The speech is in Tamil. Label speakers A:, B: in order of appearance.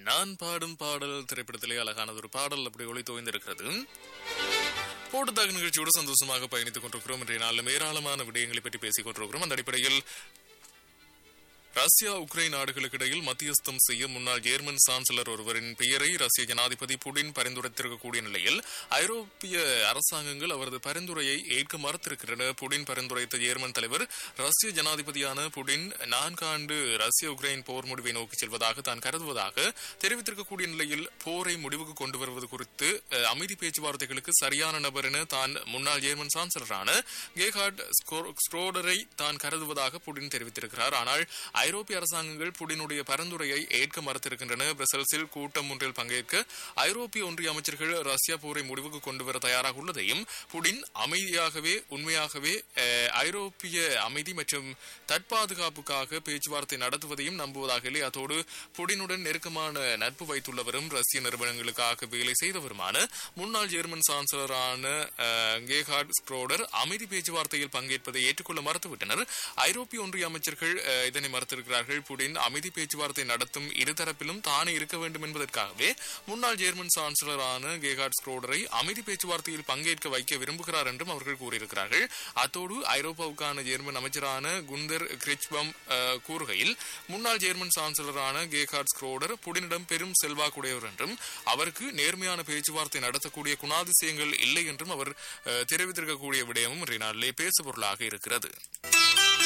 A: நான் பாடும் பாடல் திரைப்படத்திலே அழகானது ஒரு பாடல் அப்படி ஒளி தோய்ந்திருக்கிறது போட்டுத்தாக நிகழ்ச்சியோடு சந்தோஷமாக பயணித்துக் கொண்டிருக்கிறோம் இன்றைய நாளிலும் ஏராளமான விடயங்களை பற்றி பேசிக் கொண்டிருக்கிறோம் அந்த அடிப்படையில் ரஷ்யா உக்ரைன் நாடுகளுக்கு இடையில் மத்தியஸ்தம் செய்ய முன்னாள் ஜெர்மன் சான்சலர் ஒருவரின் பெயரை ரஷ்ய ஜனாதிபதி புடின் பரிந்துரைத்திருக்கக்கூடிய நிலையில் ஐரோப்பிய அரசாங்கங்கள் அவரது பரிந்துரையை ஏற்க மறுத்திருக்கின்றன புடின் பரிந்துரைத்த ஜெர்மன் தலைவர் ரஷ்ய ஜனாதிபதியான புடின் நான்காண்டு ரஷ்ய உக்ரைன் போர் முடிவை நோக்கி செல்வதாக தான் கருதுவதாக தெரிவித்திருக்கக்கூடிய நிலையில் போரை முடிவுக்கு கொண்டு வருவது குறித்து அஹ், அமைதி பேச்சுவார்த்தைகளுக்கு சரியான நபர் என தான் முன்னாள் ஜெர்மன் சான்சலரான கேஹார்ட் ஸ்க்ரோடரை தான் கருதுவதாக புடின் தெரிவித்திருக்கிறார் ஆனால் ஐரோப்பிய அரசாங்கங்கள் புடினுடைய பரிந்துரையை ஏற்க மறுத்திருக்கின்றன பிரசல்ஸில் கூட்டம் ஒன்றில் பங்கேற்க ஐரோப்பிய ஒன்றிய அமைச்சர்கள் ரஷ்யா போரை முடிவுக்கு கொண்டு வர தயாராக உள்ளதையும் புடின் அமைதியாகவே உண்மையாகவே அஹ், ஐரோப்பிய அமைதி மற்றும் தற்பாதுகாப்புக்காக பேச்சுவார்த்தை நடத்துவதையும் நம்புவதாக இல்லை அதோடு புடினுடன் நெருக்கமான நட்பு வைத்துள்ளவரும் ரஷ்ய நிறுவனங்களுக்காக வேலை செய்தவருமான முன்னாள் ஜெர்மன் சான்சலரான அஹ், கேஹார்ட் ஸ்க்ரோடர் அமைதி பேச்சுவார்த்தையில் பங்கேற்பதை ஏற்றுக்கொள்ள மறுத்துவிட்டனர் ஐரோப்பிய ஒன்றிய அமைச்சர்கள் அஹ், இதனை மறுத்திருக்கிறார்கள் புடின் அமைதி பேச்சுவார்த்தை நடத்தும் இருதரப்பிலும் தானே இருக்க வேண்டும் என்பதற்காகவே முன்னாள் ஜெர்மன் சான்சலரான கேகார்ட் ஸ்க்ரோடரை அமைதி பேச்சுவார்த்தையில் பங்கேற்க வைக்க விரும்புகிறார் என்றும் அவர்கள் கூறியிருக்கிறார்கள் அத்தோடு ஐரோப்பாவுக்கான ஜெர்மன் அமைச்சரான குந்தர் கிரிச்பம் அஹ், கூறுகையில் முன்னாள் ஜெர்மன் சான்சலரான கேகார்ட் ஸ்க்ரோடர் புடினிடம் பெரும் செல்வாக்குடையவர் என்றும் அவருக்கு நேர்மையான பேச்சுவார்த்தை நடத்தக்கூடிய குணாதிசயங்கள் இல்லை என்றும் அவர் அஹ், தெரிவித்திருக்கக்கூடிய விடயமும் இன்றைய நாளிலே பேசுபொருளாக இருக்கிறது